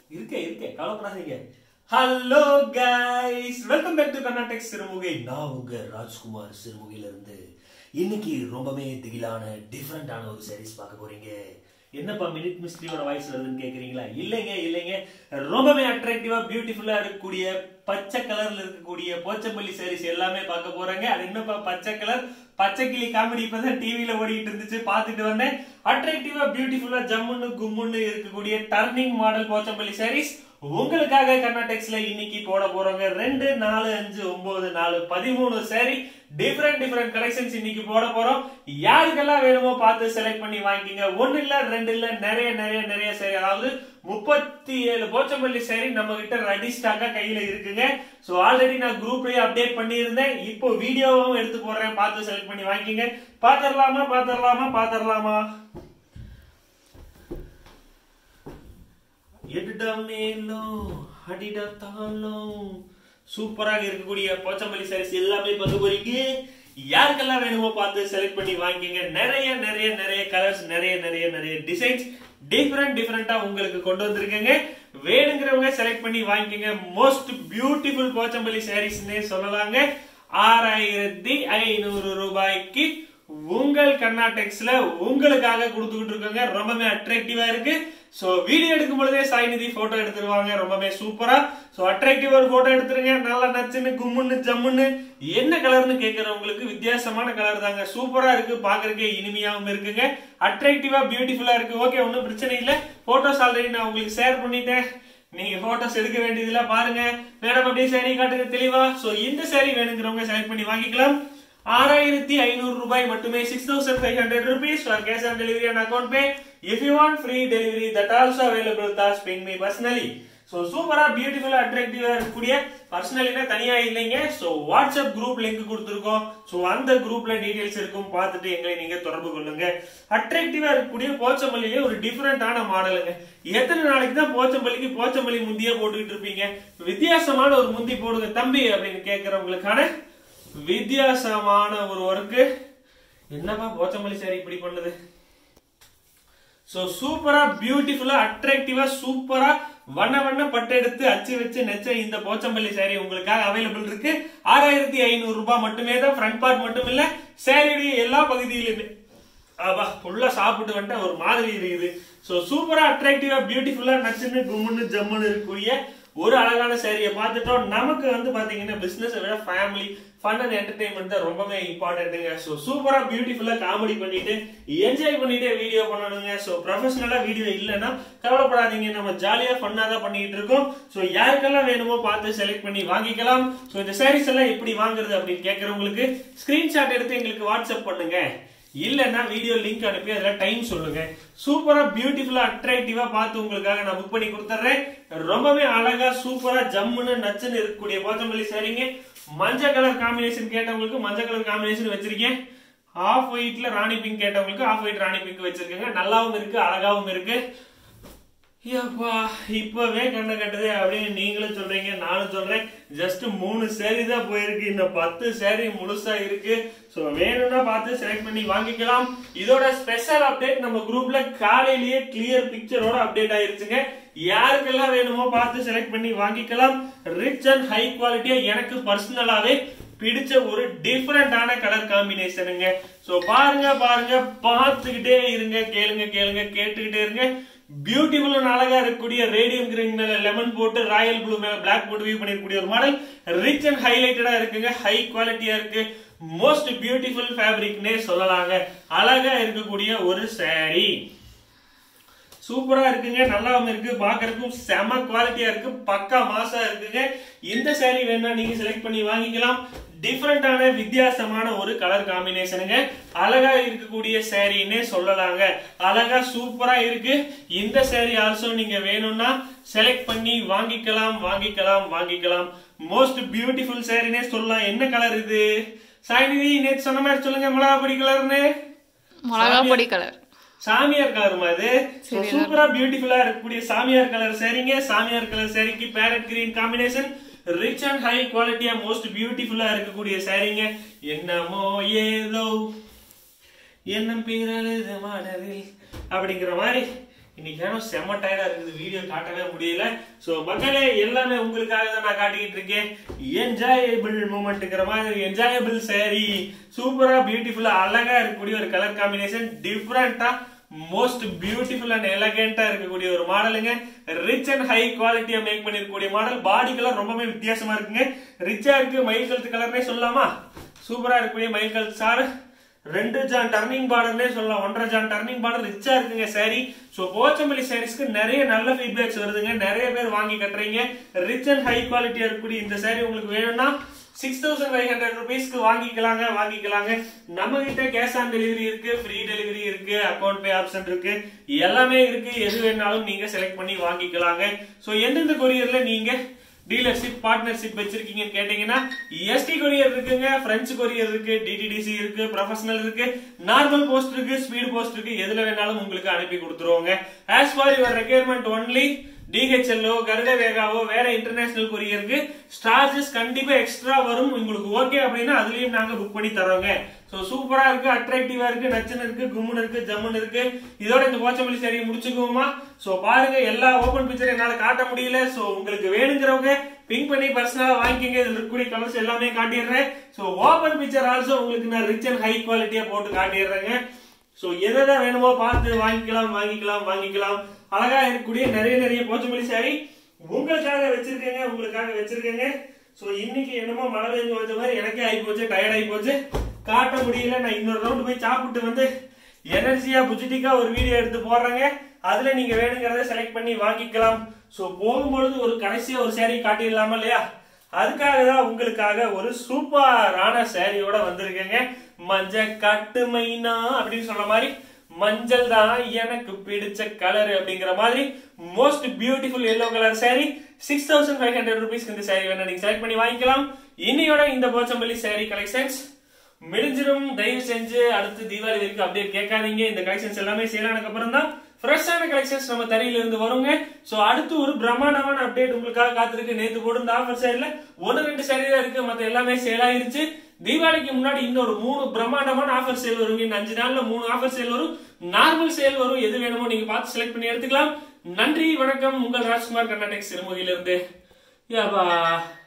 இருக்கே இருக்கே கவலைப்படாதீங்க hello guys welcome back to Karnatak Sirumugai நான் உங்க ராஜ்குமார் சிறுமுகையில இருந்து இன்னைக்கு ரொம்பவே திகிலான டிஃப்ரெண்டான ஒரு சீரிஸ் பார்க்க போறீங்க என்னப்பா மினிட் மிஸ்ட்ரியோட வாய்ஸ் வருதுன்னு கேக்குறீங்களா இல்லைங்க இல்லைங்க ரொம்பவே அட்ராக்டிவா பியூட்டிஃபுல்லா இருக்கக்கூடிய பச்சை கலர்ல இருக்கக்கூடிய போச்சம்பள்ளி சாரீஸ் எல்லாமே பார்க்க போறாங்க அது என்னப்பா பச்சை கலர் பச்சை கிளி காமெடி இப்பதான் டிவில ஓடிட்டு இருந்துச்சு பார்த்துட்டு வந்தேன் அட்ராக்டிவா பியூட்டிஃபுல்லா ஜம்முன்னு கும்முன்னு இருக்கக்கூடிய டர்னிங் மாடல் போச்சம்பள்ளி சாரீஸ் உங்களுக்காக கர்நாடெக்ஸ்ல இன்னைக்கு போட போறோங்க ரெண்டு நாலு அஞ்சு ஒன்பது நாலு பதிமூணு சாரி டிஃப்ரெண்ட் டிஃப்ரெண்ட் கலெக்ஷன்ஸ் இன்னைக்கு போட போறோம் யாருக்கெல்லாம் வேணுமோ பார்த்து செலக்ட் பண்ணி வாங்கிக்கங்க ஒன்னு இல்ல ரெண்டு இல்ல நிறைய நிறைய நிறைய சாரி அதாவது முப்பத்தி ஏழு போச்சம்பள்ளி சாரி நம்ம கிட்ட ரெடி ஸ்டாக்கா கையில இருக்குங்க சோ ஆல்ரெடி நான் குரூப்லயே அப்டேட் பண்ணியிருந்தேன் இப்போ வீடியோவும் எடுத்து போடுறேன் பார்த்து செலக்ட் பண்ணி வாங்கிக்கங்க பாத்திரலாமா பாத்திரலாமா பாத்திரலாமா எடுடா மேலும் அடிடா தாளம் சூப்பராக இருக்கக்கூடிய போச்சம்பள்ளி சாரீஸ் எல்லாமே பார்க்க போறீங்க யாருக்கெல்லாம் வேணுமோ பார்த்து செலக்ட் பண்ணி வாங்கிக்கங்க நிறைய நிறைய நிறைய கலர்ஸ் நிறைய நிறைய நிறைய டிசைன்ஸ் டிஃப்ரெண்ட் டிஃப்ரெண்டா உங்களுக்கு கொண்டு வந்திருக்கேங்க வேணுங்கிறவங்க செலக்ட் பண்ணி வாங்கிக்கங்க மோஸ்ட் பியூட்டிஃபுல் போச்சம்பள்ளி சாரீஸ்னே சொல்லலாங்க ஆறாயிரத்தி ஐநூறு ரூபாய்க்கு உங்கள் கர்நாடெக்ஸ்ல உங்களுக்காக கொடுத்துக்கிட்டு இருக்காங்க ரொம்பவே அட்ராக்டிவா இருக்கு சோ வீடியோ எடுக்கும் பொழுதே சாய்நிதி போட்டோ எடுத்துருவாங்க ரொம்பவே சூப்பரா சோ அட்ராக்டிவா ஒரு போட்டோ எடுத்துருங்க நல்லா நச்சுன்னு கும்முன்னு ஜம்முன்னு என்ன கலர்னு கேக்குறவங்களுக்கு வித்தியாசமான கலர் தாங்க சூப்பரா இருக்கு பாக்குறதுக்கு இனிமையாவும் இருக்குங்க அட்ராக்டிவா பியூட்டிஃபுல்லா இருக்கு ஓகே ஒன்னும் பிரச்சனை இல்ல போட்டோஸ் ஆல்ரெடி நான் உங்களுக்கு ஷேர் பண்ணிட்டேன் நீங்க போட்டோஸ் எடுக்க வேண்டியதுல பாருங்க மேடம் அப்படியே சாரி காட்டுங்க தெளிவா சோ இந்த சாரி வேணுங்கிறவங்க செலக்ட் பண்ணி வாங்கிக்கலாம் ஆறாயிரத்தி ஐநூறு ரூபாய் மட்டுமே six thousand five hundred rupees for cash on delivery and account pay if you want free delivery that also available தாஸ் பிங் மீ பர்சனலி ஸோ சூப்பரா பியூட்டிஃபுல்லா அட்ராக்டிவா இருக்கக்கூடிய பர்சனலினா தனியா இல்லைங்க ஸோ வாட்ஸ்அப் குரூப் லிங்க் கொடுத்துருக்கோம் ஸோ அந்த குரூப்ல டீடைல்ஸ் இருக்கும் பார்த்துட்டு எங்களை நீங்க தொடர்பு கொள்ளுங்க அட்ராக்டிவா இருக்கக்கூடிய போச்சம்பள்ளியிலே ஒரு டிஃபரெண்டான மாடலுங்க எத்தனை நாளைக்கு தான் போச்சம்பள்ளிக்கு போச்சம்பள்ளி முந்தியே போட்டுக்கிட்டு இருப்பீங்க வித்தியாசமான ஒரு முந்தி போடுங்க தம்பி அப்படின்னு கேட்கறவங்களுக்கான வித்தியாசமான ஒரு ஒர்க்கு என்னப்பா போச்சம்பள்ளி சாரி இப்படி பண்ணுது சோ சூப்பரா பியூட்டிஃபுல்லா அட்ராக்டிவா சூப்பரா வண்ண வண்ண பட்டு எடுத்து அச்சு வச்சு நெச்ச இந்த போச்சம்பள்ளி சாரி உங்களுக்காக அவைலபிள் இருக்கு ஆறாயிரத்தி ஐநூறு ரூபாய் மட்டுமே தான் ஃப்ரண்ட் பார்ட் மட்டும் இல்ல சாரியுடைய எல்லா பகுதியிலுமே ஆபா ஃபுல்லா சாப்பிட்டு வந்துட்டு ஒரு மாதிரி இருக்குது சோ சூப்பரா அட்ராக்டிவா பியூட்டிஃபுல்லா நச்சுன்னு கும்முன்னு ஜம்முன்னு இருக்கக்கூடிய ஒரு அழகான சேரியை பார்த்துட்டோம் நமக்கு வந்து பாத்தீங்கன்னா பிசினஸ் விட ஃபேமிலி ஃபன் அண்ட் என்டர்டைன்மெண்ட் தான் ரொம்பவே இம்பார்ட்டன்ட்டுங்க ஸோ சூப்பரா பியூட்டிஃபுல்லா காமெடி பண்ணிட்டு என்ஜாய் பண்ணிட்டே வீடியோ பண்ணணுங்க ஸோ ப்ரொஃபஷனலா வீடியோ இல்லைன்னா கவலைப்படாதீங்க நம்ம ஜாலியா ஃபன்னா தான் பண்ணிட்டு இருக்கோம் ஸோ யாருக்கெல்லாம் வேணுமோ பார்த்து செலக்ட் பண்ணி வாங்கிக்கலாம் ஸோ இந்த சாரீஸ் எல்லாம் எப்படி வாங்குறது அப்படின்னு கேட்கறவங்களுக்கு ஸ்கிரீன்ஷாட் எடுத்து எங்களுக்கு வாட்ஸ்அப் பண்ணுங்க இல்லன்னா வீடியோ லிங்க் அனுப்பி அதுல டைம் சொல்லுங்க சூப்பரா பியூட்டிஃபுல்லா அட்ராக்டிவா பார்த்து உங்களுக்காக நான் புக் பண்ணி கொடுத்துறேன் ரொம்பவே அழகா சூப்பரா ஜம்முன்னு நச்சுன்னு இருக்கக்கூடிய போத்தமல்லி சரிங்க மஞ்சள் கலர் காம்பினேஷன் கேட்டவங்களுக்கு மஞ்சள் கலர் காம்பினேஷன் வச்சிருக்கேன் ஆஃப் ஒயிட்ல ராணி பிங்க் கேட்டவங்களுக்கு ஆஃப் ஒயிட் ராணி பிங்க் வச்சிருக்கேங்க நல்லாவும் இருக்கு அழகாவும் இருக்கு ஐயப்பா இப்பவே கண்ணை கட்டுது அப்படின்னு நீங்களும் சொல்றீங்க நானும் சொல்றேன் ஜஸ்ட் மூணு சேரி தான் போயிருக்கு இன்னும் பத்து சேரி முழுசா இருக்கு சோ வேணும்னா பார்த்து செலக்ட் பண்ணி வாங்கிக்கலாம் இதோட ஸ்பெஷல் அப்டேட் நம்ம குரூப்ல காலையிலேயே கிளியர் பிக்சரோட அப்டேட் ஆயிருச்சுங்க யாருக்கெல்லாம் வேணுமோ பார்த்து செலக்ட் பண்ணி வாங்கிக்கலாம் ரிச் அண்ட் ஹை குவாலிட்டியா எனக்கு பர்சனலாவே பிடிச்ச ஒரு டிஃபரெண்டான கலர் காம்பினேஷனுங்க சோ பாருங்க பாருங்க பார்த்துக்கிட்டே இருங்க கேளுங்க கேளுங்க கேட்டுக்கிட்டே இருங்க பியூட்டிஃபுல் அழகா இருக்கக்கூடிய ரேடியம் கிரீன் மேல லெமன் போட்டு ராயல் ப்ளூ மேல பிளாக் போட்டு வியூ பண்ணிருக்கக்கூடிய ஒரு மாடல் ரிச் அண்ட் ஹைலைட்டடா இருக்குங்க ஹை குவாலிட்டியா இருக்கு மோஸ்ட் பியூட்டிஃபுல் ஃபேப்ரிக்னே சொல்லலாங்க அழகா இருக்கக்கூடிய ஒரு saree சூப்பரா இருக்குங்க நல்லாவும் இருக்கு பாக்குறதுக்கும் செம குவாலிட்டியா இருக்கு பக்கா மாசா இருக்குங்க இந்த saree வேணா நீங்க செலக்ட் பண்ணி வாங்கிக்கலாம் டிஃப்ரெண்டான வித்தியாசமான ஒரு கலர் காம்பினேஷனுங்க அழகா இருக்கக்கூடிய சேரீன்னே சொல்லலாங்க அழகா சூப்பரா இருக்கு இந்த சேரீ ஆல்சோ நீங்க வேணும்னா செலக்ட் பண்ணி வாங்கிக்கலாம் வாங்கிக்கலாம் வாங்கிக்கலாம் மோஸ்ட் பியூட்டிஃபுல் சேரீனே சொல்லலாம் என்ன கலர் இது சாய்நிதி நேற்று சொன்ன மாதிரி சொல்லுங்க மிளகா பொடி கலர்னு மிளகா பொடி கலர் சாமியார் கலர் அது சூப்பரா பியூட்டிஃபுல்லா இருக்கக்கூடிய சாமியார் கலர் சரிங்க சாமியார் கலர் சரிக்கு parrot green combination rich and high குவாலிட்டியா மோஸ்ட் பியூட்டிஃபுல்லா இருக்கக்கூடிய சாரீங்க என்னமோ ஏதோ எண்ணம் பீரழுது மாடலில் அப்படிங்கிற மாதிரி இன்னைக்கு ஏன்னா செம்ம டயர்டா இருக்குது வீடியோ காட்டவே முடியல சோ மக்களே எல்லாமே உங்களுக்காக தான் நான் காட்டிக்கிட்டு இருக்கேன் என்ஜாயபிள் மூமெண்ட்ங்கிற மாதிரி என்ஜாயபிள் saree சூப்பரா பியூட்டிஃபுல்லா அழகா இருக்கக்கூடிய ஒரு கலர் காம்பினேஷன் டிஃப்ரெண்டா மோஸ்ட் பியூட்டிஃபுல் அண்ட் எலகென்ட்டா இருக்கக்கூடிய ஒரு மாடலுங்க ரிச் அண்ட் ஹை குவாலிட்டியா மேக் பண்ணிருக்கக்கூடிய மாடல் பாடி கலர் ரொம்பவே வித்தியாசமா இருக்குங்க ரிச்சா இருக்கு மயில் கழுத்து கலர்னே சொல்லலாமா சூப்பரா இருக்கக்கூடிய மயில் கழுத்து சார் ரெண்டு ஜான் டர்னிங் பார்டர்னே சொல்லலாம் ஒன்றரை ஜான் டர்னிங் பார்டர் ரிச்சா இருக்குங்க சாரி சோ போச்சம்பள்ளி சாரீஸ்க்கு நிறைய நல்ல ஃபீட்பேக்ஸ் வருதுங்க நிறைய பேர் வாங்கி கட்டுறீங்க ரிச் அண்ட் ஹை குவாலிட்டியா இருக்கக்கூடிய இந்த சாரி உங்களுக்கு வேணும்னா சிக்ஸ் தௌசண்ட் ஃபைவ் ஹண்ட்ரட் ருபீஸ்க்கு வாங்கிக்கலாங்க வாங்கிக்கலாங்க நம்ம கிட்ட கேஷ் ஆன் டெலிவரி இருக்கு ஃப்ரீ டெலிவரி இருக்கு அக்கௌண்ட் பே ஆப்ஷன் இருக்கு எல்லாமே இருக்கு எது வேணாலும் நீங்க செலக்ட் பண்ணி வாங்கிக்கலாங்க சோ எந்தெந்த கொரியர்ல நீங்க டீலர்ஷிப் பார்ட்னர்ஷிப் வச்சிருக்கீங்கன்னு கேட்டீங்கன்னா எஸ்டி கொரியர் இருக்குங்க பிரெஞ்சு கொரியர் இருக்கு டிடிடிசி இருக்கு ப்ரொஃபஷனல் இருக்கு நார்மல் போஸ்ட் இருக்கு ஸ்பீட் போஸ்ட் இருக்கு எதுல வேணாலும் உங்களுக்கு அனுப்பி கொடுத்துருவோங்க as for your requirement only டிஹெச்எல்ஓ கருட வேகாவோ வேற இன்டர்நேஷனல் கொரியருக்கு சார்ஜஸ் கண்டிப்பா எக்ஸ்ட்ரா வரும் உங்களுக்கு ஓகே அப்படின்னா அதுலயும் நாங்க புக் பண்ணி தரோங்க சோ சூப்பரா இருக்கு அட்ராக்டிவா இருக்கு நச்சுன்னு இருக்கு கும்முன்னு இருக்கு ஜம்முன்னு இருக்கு இதோட இந்த போச்சம்பள்ளி சரியை முடிச்சுக்குவோமா சோ பாருங்க எல்லா ஓபன் பிக்சர் என்னால காட்ட முடியல சோ உங்களுக்கு வேணுங்கிறவங்க பிங்க் பண்ணி பர்சனலா வாங்கிக்கங்க இதுல இருக்கக்கூடிய கலர்ஸ் எல்லாமே காட்டிடுறேன் சோ ஓபன் பிக்சர் ஆல்சோ உங்களுக்கு நான் ரிச் அண்ட் ஹை குவாலிட்டியா போட்டு காட்டிடுறேங்க சோ எதை வேணுமோ பார்த்து வாங்கிக்கலாம் வாங்கிக்கலாம் வாங்கிக்கலாம் அழகா இருக்கக்கூடிய நிறைய நிறைய போச்சம்பள்ளி சாரி உங்களுக்காக வச்சிருக்கேங்க உங்களுக்காக வச்சிருக்கேங்க சோ இன்னைக்கு என்னமோ மழை பெஞ்சு வச்ச மாதிரி எனக்கே ஆகி போச்சு டயர்ட் ஆகி போச்சு காட்ட முடியல நான் இன்னொரு ரவுண்ட் போய் சாப்பிட்டு வந்து எனர்ஜியா புஜிட்டிக்கா ஒரு வீடியோ எடுத்து போடுறேங்க அதுல நீங்க வேணுங்கிறத செலக்ட் பண்ணி வாங்கிக்கலாம் சோ போகும்பொழுது ஒரு கடைசியா ஒரு saree காட்டிடலாமா இல்லையா அதுக்காக தான் உங்களுக்காக ஒரு சூப்பரான சாரியோட வந்திருக்கேங்க மஞ்ச கட்டு மைனா அப்படின்னு சொல்ற மாதிரி மஞ்சள் தான் எனக்கு பிடிச்ச கலர் அப்படிங்கிற மாதிரி most beautiful yellow colour saree six thousand five hundred ருபீஸ்க்கு இந்த saree வேணும் நீங்க செலக்ட் பண்ணி வாங்கிக்கலாம் இன்னையோட இந்த போச்சம்பள்ளி saree கலெக்ஷன்ஸ் முடிஞ்சிடும் தயவு செஞ்சு அடுத்து தீபாவளி வரைக்கும் அப்டேட் கேட்காதீங்க இந்த கலெக்ஷன்ஸ் எல்லாமே சேலானதுக்கு அப்புறம் தான் ஃப்ரெஷ்ஷான கலெக்ஷன்ஸ் நம்ம தரையில இருந்து வருங்க சோ அடுத்து ஒரு பிரம்மாண்டமான அப்டேட் உங்களுக்காக காத்திருக்கு நேத்து போட்டு ஆஃபர் சைடுல ஒன்னு ரெண்டு சரி தான் இருக்கு மத்த எல்லாமே சேல் ஆயிருச்சு தீபாவளிக்கு முன்னாடி இன்னொரு மூணு பிரம்மாண்டமான ஆஃபர் சேல் வரும் இந்த அஞ்சு நாள்ல மூணு ஆஃபர் சேல் வரும் நார்மல் சேல் வரும் எது வேணுமோ நீங்க பார்த்து செலக்ட் பண்ணி எடுத்துக்கலாம் நன்றி வணக்கம் உங்கள் ராஜ்குமார் கர்நாடக் சிறுமுகையிலிருந்து யாபா